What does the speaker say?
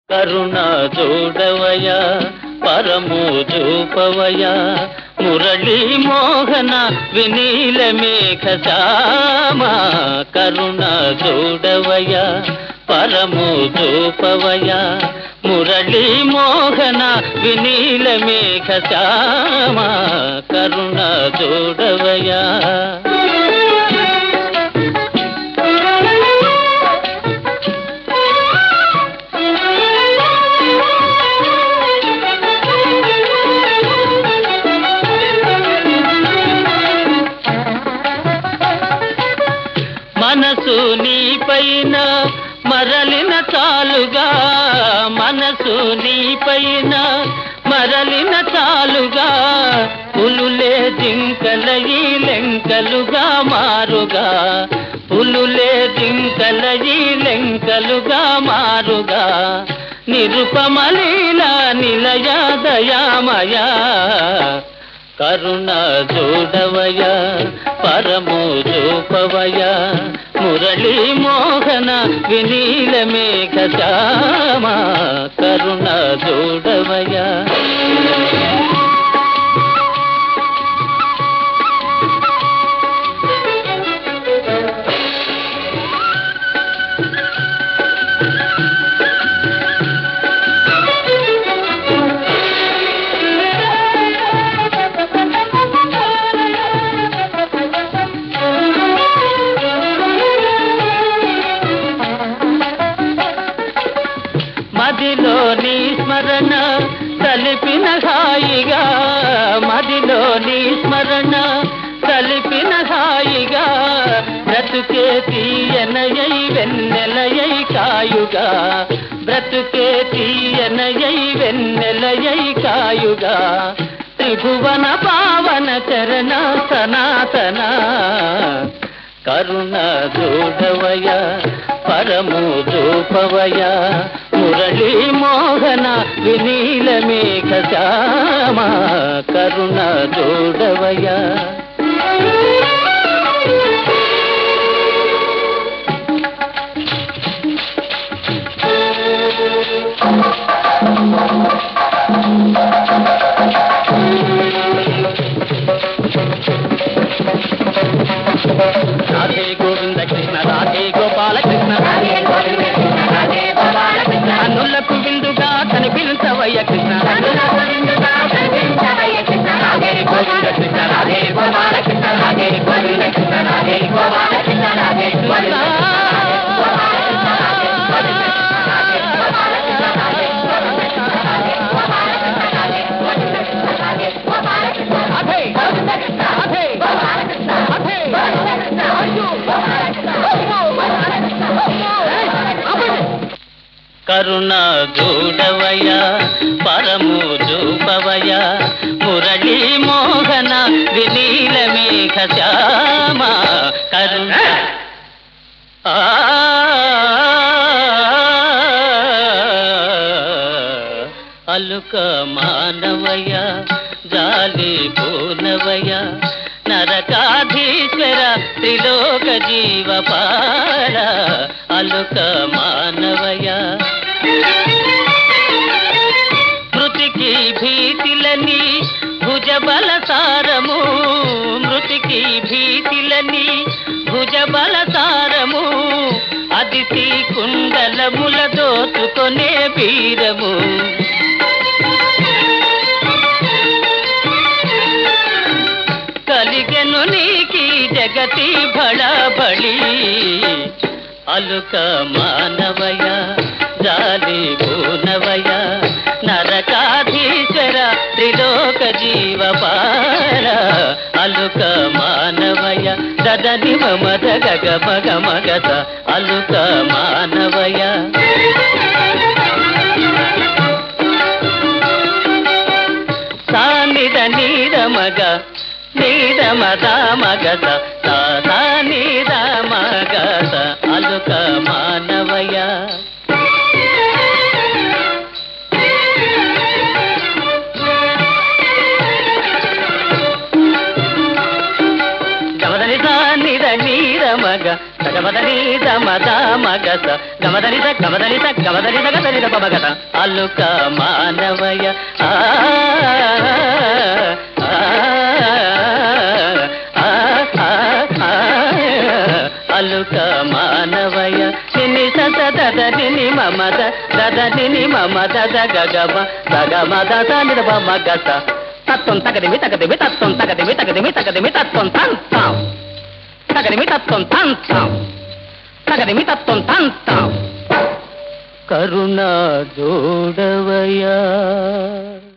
కరుణ చూడవయ పరము చూపవయ మురళీ మోహన వినీల మేఘ శ్యామ కరుణ చూడవయ పరము చూపవయ మురళీ మోహన వినీల మేఘ శ్యామ కరుణ చూడవయా మనసు నీ పైన మరలిన చాలుగా మనసు నీ పైన మరలిన చాలుగా పులులే జింకలయి లెంకలుగా మారుగా పులులే జింకలయి లెంకలుగా మారుగా నిరుపమలీల నిలయ దయామయా కరుణ చూడవయ పరము చూపవయ మురళీ మోహన వినీల మేఘ శ్యామ కరుణ చూడవయ మదిలో నీ స్మరణ తలిపిన హాయిగా మదిలో నీ స్మరణ తలిపిన హాయిగా బ్రతుకే తీయనయై వెన్నెలయై కాయుగా బ్రతుకే తీయనయై వెన్నెలయై కాయుగా త్రిభువన పావన చరణ సనాతన కరుణ చూడవయ పరము చూపవయ మురళీ మోహన వినీల మేఘ శ్యామ కరుణ చూడవయ రాధే గోవింద కృష్ణ రాధే గోపాల కృష్ణ అన్నులకు విందుగా కనిపించవయ్య కృష్ణ రాధే గోవింద కృష్ణ రాధే గోపాల కృష్ణ రాధే గోవింద కృష్ణ రాధే గోపాల కృష్ణ రాధే కరుణ చూడవయ పరము చూపవయ మురళీ మోహన వినీల మేఘ శ్యామ కరుణ ఆ అలుక మానవయ జాలి పూనవయ నరకాధీశ్వర త్రిలోక జీవపాల అలుక మానవయ మృతికి భీతిలని భుజబల సారము మృతికి భీతిలని భుజబల సారము అదితి కుండలముల దోచుకొనే వీరము కలిగెను నీకి జగతి బళబళి అలుక మానవయ జాలి భూనవయ నరకాధీశ్వర త్రిలోక జీవపాల అలుక మానవయ దదని మమద గగ మగ మగత అలుక మానవయ సానిద నీద మగ నీద మద మగత తా నీద మగత అలుక మానవయ గమదని సానిద నీద మగ సగ గమదని దమద మగస గమదని స గమదని స గమదని స గదని ద పమగత అల్లుక మానవయ ఆ ఆ, ఆ, ఆ, ఆ, అల్లుక మానవయ నిని సత దద నిని మమద దద నిని మమద దగ గమ దగ మద సని ద మగస తత్వం తగదిమి తగదిమి తత్వం తగదిమి తగదిమి తగదిమి తత్వం తంతాం తగదిమి తత్వం తంతాం తగదిమి తత్వం తంతాం కరుణ జోడవయా